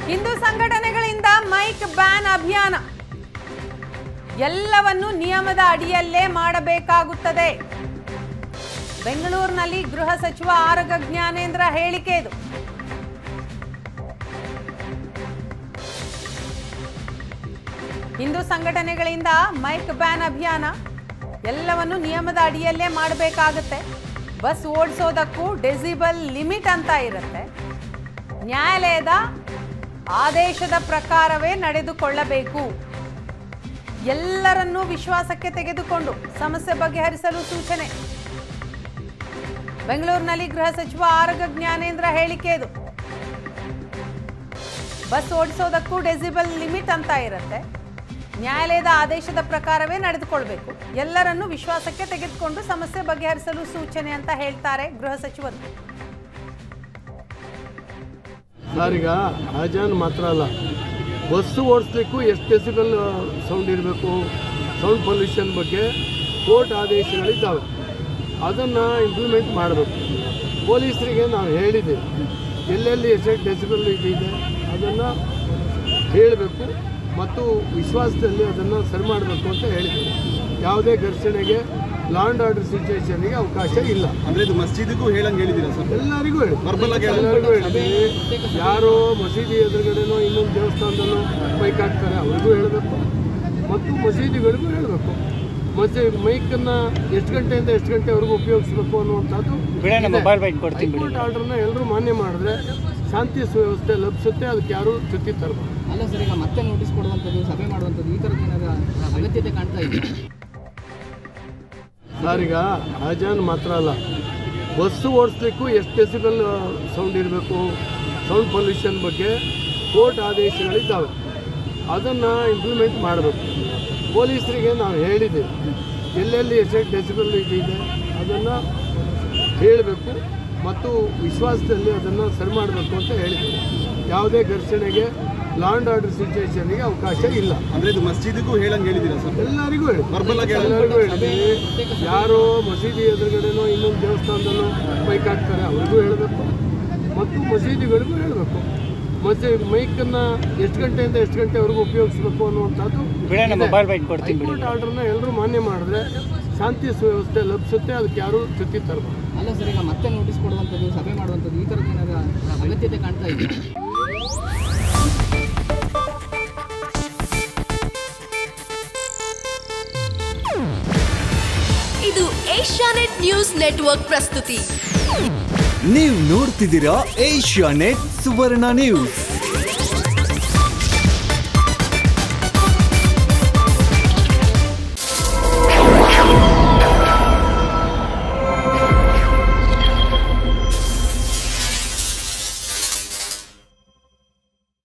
ಹಿಂದೂ ಸಂಘಟನೆಗಳಿಂದ mic ban ಅಭಿಯಾನ ಎಲ್ಲವನ್ನು ನಿಯಮದ ಅಡಿಯಲ್ಲೇ ಮಾಡಬೇಕಾಗುತ್ತದೆ ಬೆಂಗಳೂರಿನಲ್ಲಿ ಗೃಹ ಸಚಿವ ಆರಗ ಜ್ಞಾನೇಂದ್ರ ಹೇಳಿಕೆ ಇದು ಹಿಂದೂ ಸಂಘಟನೆಗಳಿಂದ ಮೈಕ್ ಬ್ಯಾನ್ ಅಭಿಯಾನ ಎಲ್ಲವನ್ನು ನಿಯಮದ ಅಡಿಯಲ್ಲೇ ಮಾಡಬೇಕಾಗುತ್ತೆ ಬಸ್ ಓಡಿಸೋದಕ್ಕೂ ಡೆಸಿಬಲ್ ಲಿಮಿಟ್ ಅಂತ ಇರುತ್ತೆ ನ್ಯಾಯಾಲಯದ ಆದೇಶದ ಪ್ರಕಾರವೇ ನಡೆದುಕೊಳ್ಳಬೇಕು ಎಲ್ಲರನ್ನೂ ವಿಶ್ವಾಸಕ್ಕೆ ತೆಗೆದುಕೊಂಡು ಸಮಸ್ಯೆ ಬಗೆಹರಿಸಲು ಸೂಚನೆ ಬೆಂಗಳೂರಿನಲ್ಲಿ ಗೃಹ ಸಚಿವ ಆರಗ ಜ್ಞಾನೇಂದ್ರ ಹೇಳಿಕೆ ಇದು ಬಸ್ ಓಡಿಸೋದಕ್ಕೂ ಡೆಸಿಬಲ್ ಲಿಮಿಟ್ ಅಂತ ಇರುತ್ತೆ ನ್ಯಾಯಾಲಯದ ಆದೇಶದ ಪ್ರಕಾರವೇ ನಡೆದುಕೊಳ್ಬೇಕು ಎಲ್ಲರನ್ನೂ ವಿಶ್ವಾಸಕ್ಕೆ ತೆಗೆದುಕೊಂಡು ಸಮಸ್ಯೆ ಬಗೆಹರಿಸಲು ಸೂಚನೆ ಅಂತ ಹೇಳ್ತಾರೆ ಗೃಹ ಸಚಿವರು ಸರ್ ಈಗ ಅಜಾನ್ ಮಾತ್ರ ಅಲ್ಲ ಬಸ್ಸು ಓಡಿಸ್ಲಿಕ್ಕೂ ಎಷ್ಟು ಡೆಸಿಬಲ್ ಸೌಂಡ್ ಇರಬೇಕು ಸೌಂಡ್ ಪೊಲ್ಯೂಷನ್ ಬಗ್ಗೆ ಕೋರ್ಟ್ ಆದೇಶಗಳಿದ್ದಾವೆ ಅದನ್ನು ಇಂಪ್ಲಿಮೆಂಟ್ ಮಾಡಬೇಕು ಪೊಲೀಸರಿಗೆ ನಾವು ಹೇಳಿದ್ದೇವೆ ಎಲ್ಲೆಲ್ಲಿ ಎಷ್ಟು ಡೆಸಿಬಲ್ ಇದೆ ಅದನ್ನು ಹೇಳಬೇಕು ಮತ್ತು ವಿಶ್ವಾಸದಲ್ಲಿ ಅದನ್ನು ಸರಿ ಮಾಡಬೇಕು ಅಂತ ಹೇಳಿದ್ದೇವೆ ಯಾವುದೇ ಘರ್ಷಣೆಗೆ ಲಾಂಡ್ ಆರ್ಡರ್ ಸಿಚುವೇಶನ್ಗೆ ಅವಕಾಶ ಇಲ್ಲ ಅಂದ್ರೆ ಇದು ಮಸ್ಜಿದಿಗೂ ಹೇಳಂಗ್ ಹೇಳಿದ್ದೀರಾ ಸರ್ ಎಲ್ಲರಿಗೂ ಹೇಳಿ Verbal ಆಗಿ ಹೇಳಿ. ಎಲ್ಲರಿಗೂ ಹೇಳಿದ್ದೀವಿ ಯಾರೋ ಮಸೀದಿ ಎದುರುಗಡೆನೋ ಇನ್ನೊಂದು ದೇವಸ್ಥಾನದಲ್ಲೋ ಬೈಕ್ ಹಾಕ್ತಾರೆ ಅವ್ರಿಗೂ ಹೇಳಬೇಕು ಮತ್ತು ಮಸೀದಿಗಳಿಗೂ ಹೇಳಬೇಕು ಮಸೀ ಮೈಕನ್ನು ಎಷ್ಟು ಗಂಟೆಯಿಂದ ಎಷ್ಟು ಗಂಟೆವರೆಗೂ ಉಪಯೋಗಿಸ್ಬೇಕು ಅನ್ನುವಂಥದ್ದು ಹೈಕೋರ್ಟ್ ಆರ್ಡರ್ನ ಎಲ್ಲರೂ ಮಾನ್ಯ ಮಾಡಿದ್ರೆ ಶಾಂತಿ ಸುವ್ಯವಸ್ಥೆ ಲಭಿಸುತ್ತೆ ಅದಕ್ಕೆ ಯಾರೂ ಚ್ಯುತಿ ತರಬಾರ್ದು ಅಲ್ಲ ಸರ್ ಈಗ ಮತ್ತೆ ನೋಟಿಸ್ ಕೊಡುವಂಥದ್ದು ಸಭೆ ಮಾಡುವಂಥದ್ದು ಈ ಥರದ್ದು ಏನಾದ್ರು ಅಗತ್ಯತೆ ಕಾಣ್ತಾ ಇದೆ ಸರ್ ಈಗ ಅಜಾನ್ ಮಾತ್ರ ಅಲ್ಲ ಬಸ್ಸು ಓಡಿಸ್ಲಿಕ್ಕೂ ಎಷ್ಟು ಡೆಸಿಬಲ್ ಸೌಂಡ್ ಇರಬೇಕು ಸೌಂಡ್ ಪೊಲ್ಯೂಷನ್ ಬಗ್ಗೆ ಕೋರ್ಟ್ ಆದೇಶಗಳಿದ್ದಾವೆ ಅದನ್ನು ಇಂಪ್ಲಿಮೆಂಟ್ ಮಾಡಬೇಕು ಪೊಲೀಸರಿಗೆ ನಾವು ಹೇಳಿದ್ದೇವೆ ಎಲ್ಲೆಲ್ಲಿ ಎಷ್ಟು ಡೆಸಿಬಲ್ ಇದೆ ಅದನ್ನು ಹೇಳಬೇಕು ಮತ್ತು ವಿಶ್ವಾಸದಲ್ಲಿ ಅದನ್ನು ಸರಿ ಮಾಡಬೇಕು ಅಂತ ಹೇಳಿದ್ದೇವೆ ಯಾವುದೇ ಘರ್ಷಣೆಗೆ ಲಾಂಡ್ ಆರ್ಡರ್ ಸಿಚುವೇಶನ್ಗೆ ಅವಕಾಶ ಇಲ್ಲ ಅಂದ್ರೆ ಇದು ಮಸ್ಜಿದಿಗೂ ಹೇಳಂಗ್ ಹೇಳಿದ್ದೀರಾ ಸರ್ ಎಲ್ಲರಿಗೂ ಹೇಳಿ Verbal ಆಗಿ ಹೇಳಿ. ಎಲ್ಲರಿಗೂ ಹೇಳಿದ್ದೀವಿ ಯಾರೋ ಮಸೀದಿ ಎದುರುಗಡೆನೋ ಇನ್ನೊಂದು ದೇವಸ್ಥಾನದಲ್ಲೋ ಬೈಕ್ ಹಾಕ್ತಾರೆ ಅವ್ರಿಗೂ ಹೇಳಬೇಕು ಮತ್ತು ಮಸೀದಿಗಳಿಗೂ ಹೇಳಬೇಕು ಮಸೀ ಮೈಕನ್ನು ಎಷ್ಟು ಗಂಟೆಯಿಂದ ಎಷ್ಟು ಗಂಟೆವರೆಗೂ ಉಪಯೋಗಿಸ್ಬೇಕು ಅನ್ನುವಂಥದ್ದು ಹೈಕೋರ್ಟ್ ಆರ್ಡರ್ನ ಎಲ್ಲರೂ ಮಾನ್ಯ ಮಾಡಿದ್ರೆ ಶಾಂತಿ ಸುವ್ಯವಸ್ಥೆ ಲಭಿಸುತ್ತೆ ಅದಕ್ಕೆ ಯಾರೂ ಚ್ಯುತಿ ತರಬಾರ್ದು ಅಲ್ಲ ಸರ್ ಈಗ ಮತ್ತೆ ನೋಟಿಸ್ ಕೊಡುವಂಥದ್ದು ಸಭೆ ಮಾಡುವಂಥದ್ದು ಈ ಥರದ್ದು ಏನಾದ್ರು ಅಗತ್ಯತೆ ಕಾಣ್ತಾ ಇದೆ ಇದು ಏಷ್ಯಾನೆಟ್ ನ್ಯೂಸ್ ನೆಟ್ವರ್ಕ್ ಪ್ರಸ್ತುತಿ ನೀವು ನೋಡ್ತಿದ್ದೀರಾ ಏಷ್ಯಾ ನೆಟ್ ಸುವರ್ಣ ನ್ಯೂಸ್